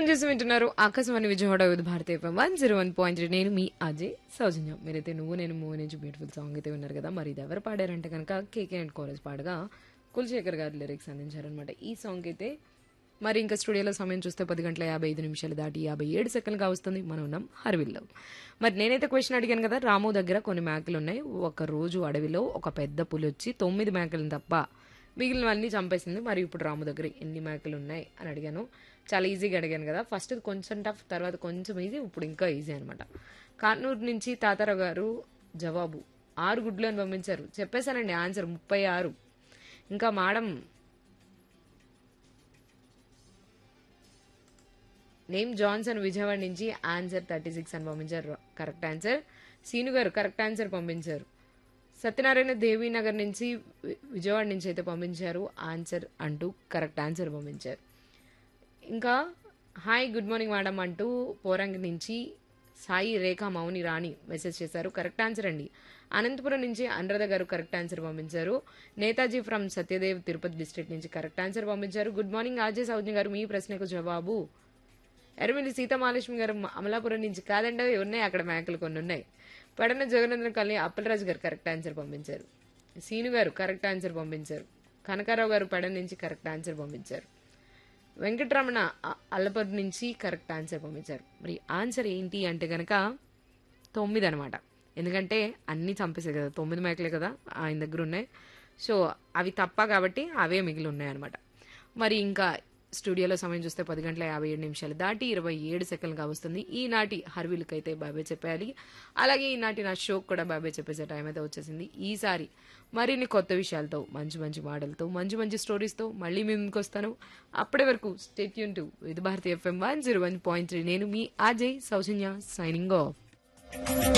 చేసి వింటున్నారు Akashvani Vijayawada with Bharatiya FM one zero one point నేను మీ అజయ్ సౌజన్య మీరైతే నువ్వు నేను మూవీ నుంచి బ్యూటిఫుల్ సాంగ్ అయితే విన్నారు కదా మరి ఇది ఎవరు పాడారంటే కనుక కేకే అండ్ కాలేజ్ పాడగా కులశేఖర్ గారి లిరిక్స్ అందించారనమాట ఈ సాంగ్ అయితే మరి ఇంకా స్టూడియోలో సమయం చూస్తే పది గంటల యాభై ఐదు నిమిషాలు దాటి యాభై ఏడు సెకండ్గా వస్తుంది మనం ఉన్నాం హర్విల్లో మరి నేనైతే క్వశ్చన్ అడిగాను కదా రాము దగ్గర కొన్ని మేకలు ఉన్నాయి ఒక రోజు అడవిలో ఒక పెద్ద పులి వచ్చి తొమ్మిది మేకలను తప్ప మిగిలినవన్నీ చంపేసింది మరి ఇప్పుడు రాము దగ్గర ఎన్ని మేకలు ఉన్నాయి అని అడిగాను చాలా ఈజీగా అడిగాను కదా ఫస్ట్ కొంచెం టఫ్ తర్వాత కొంచెం ఈజీ ఇప్పుడు ఇంకా ఈజీ అనమాట కానూరు నుంచి తాతారావు గారు జవాబు ఆరు గుడ్లు అని పంపించారు చెప్పేశానండి ఆన్సర్ ముప్పై ఆరు ఇంకా మేడం నేమ్ జాన్సన్ విజయవాడ నుంచి ఆన్సర్ థర్టీ సిక్స్ అని పంపించారు కరెక్ట్ ఆన్సర్ సీను గారు కరెక్ట్ ఆన్సర్ పంపించారు సత్యనారాయణ దేవీనగర్ నుంచి వి- విజయవాడ నుంచి అయితే పంపించారు ఆన్సర్ అంటూ కరెక్ట్ ఆన్సర్ పంపించారు ఇంకా హాయ్ గుడ్ మార్నింగ్ మేడం అంటూ పోరంగి నుంచి సాయి రేఖ మౌని రాణి మెసేజ్ చేశారు కరెక్ట్ ఆన్సర్ అండి అనంతపురం నుంచి అనురాధ గారు కరెక్ట్ ఆన్సర్ పంపించారు నేతాజీ ఫ్రమ్ సత్యదేవ్ తిరుపతి డిస్ట్రిక్ట్ నుంచి కరెక్ట్ ఆన్సర్ పంపించారు గుడ్ మార్నింగ్ ఆజయ్ సౌజ్ఞ గారు మీ ప్రశ్నకు జవాబు ఎర్రమిల్లి సీతామహాలక్ష్మి గారు మ- అమలాపురం నుంచి కాదండి అవి ఉన్నాయి అక్కడ మేకలు కొన్ని ఉన్నాయి పెడన జగనందన్ కాలనీ అప్పలరాజు గారు కరెక్ట్ ఆన్సర్ పంపించారు సీను గారు కరెక్ట్ ఆన్సర్ పంపించారు కనకారావు గారు పెడన నుంచి కరెక్ట్ ఆన్సర్ పంపించారు వెంకటరమణ అ- అల్లపర్రు నుంచి కరెక్ట్ ఆన్సర్ పంపించారు మరి ఆన్సర్ ఏంటి అంటే గనక తొమ్మిది అనమాట ఎందుకంటే అన్నీ చంపేసాయి కదా తొమ్మిది మేకలే కదా ఆయన దగ్గర ఉన్నాయి సో అవి తప్ప కాబట్టి అవే మిగిలి ఉన్నాయి అనమాట మరి ఇంకా స్టూడియోలో సమయం చూస్తే పది గంటల యాభై ఏడు నిమిషాలు దాటి ఇరవై ఏడు సెకండ్గా వస్తుంది ఈనాటి హర్వీలకు అయితే బాబాయ్ చెప్పేయాలి అలాగే ఈనాటి నా షోకి కూడా బాబాయ్ చెప్పేసే టైం అయితే వచ్చేసింది ఈసారి మరిన్ని కొత్త విషయాలతో మంచి మంచి మాటలతో మంచి మంచి స్టోరీస్తో మళ్ళీ మీ ముందుకు వస్తాను అప్పటి వరకు స్టేట్ యూన్ టు ఇది Bharatiya FM one zero one point three నేను మీ అజయ్ సౌజన్య సైనింగ్ ఆఫ్